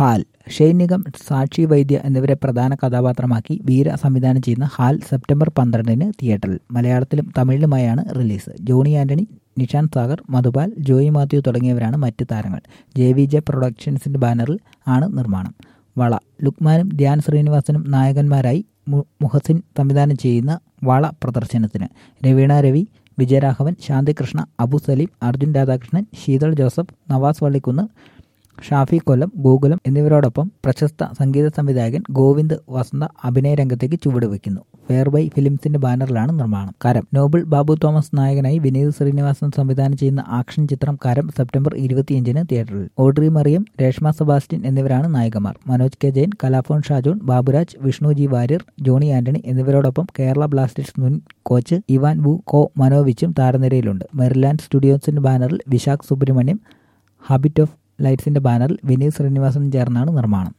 ഹാൽ Shane Nigam സാക്ഷി വൈദ്യ എന്നിവരെ പ്രധാന കഥാപാത്രമാക്കി വീര സംവിധാനം ചെയ്യുന്ന ഹാൽ സെപ്റ്റംബർ പന്ത്രണ്ടിന് തിയേറ്ററിൽ മലയാളത്തിലും തമിഴിലുമായാണ് release Johny Antony Nishanth Sagar Madhupal Joy Mathew തുടങ്ങിയവരാണ് മറ്റ് താരങ്ങൾ ജെ വി ജെ പ്രൊഡക്ഷൻസിന്റെ ബാനറിൽ ആണ് നിർമ്മാണം വള ലുക്മാനും ധ്യാൻ ശ്രീനിവാസനും നായകന്മാരായി മുഹസിൻ സംവിധാനം ചെയ്യുന്ന വള പ്രദർശനത്തിന് രവീണ രവി വിജയരാഘവൻ ശാന്തികൃഷ്ണ അബു സലീം അർജുൻ രാധാകൃഷ്ണൻ ശീതൾ ജോസഫ് നവാസ് വള്ളിക്കുന്ന് ഷാഫി കൊല്ലം ഗോകുലം എന്നിവരോടൊപ്പം പ്രശസ്ത സംഗീത സംവിധായകൻ ഗോവിന്ദ് വസന്ത അഭിനയ രംഗത്തേക്ക് ചുവടുവെക്കുന്നു ഫെയർബൈ ഫിലിംസിന്റെ ബാനറിലാണ് നിർമ്മാണം കരം നോബിൾ ബാബു തോമസ് നായകനായി വിനീത് ശ്രീനിവാസൻ സംവിധാനം ചെയ്യുന്ന ആക്ഷൻ ചിത്രം കരം സെപ്റ്റംബർ ഇരുപത്തിയഞ്ചിന് തിയേറ്ററിൽ ഓഡ്രി മറിയം രേഷ്മ സെബാസ്റ്റ്യൻ എന്നിവരാണ് നായികമാർ Manoj K Jain Kalabhavan Shajohn Baburaj Vishnu G Warrier Johny Antony എന്നിവരോടൊപ്പം കേരള ബ്ലാസ്റ്റേഴ്സ് മുൻ കോച്ച് ഇവാൻ വു കോ മനോവിച്ചും താരനിരയിലുണ്ട് മെറിലാൻഡ് സ്റ്റുഡിയോസിന്റെ ബാനറിൽ വിശാഖ് സുബ്രഹ്മണ്യം ഹാബിറ്റ് ഓഫ് ലൈറ്റ്സിന്റെ ബാനറിൽ വിനീത് ശ്രീനിവാസൻ ചേർന്നാണ് നിർമ്മാണം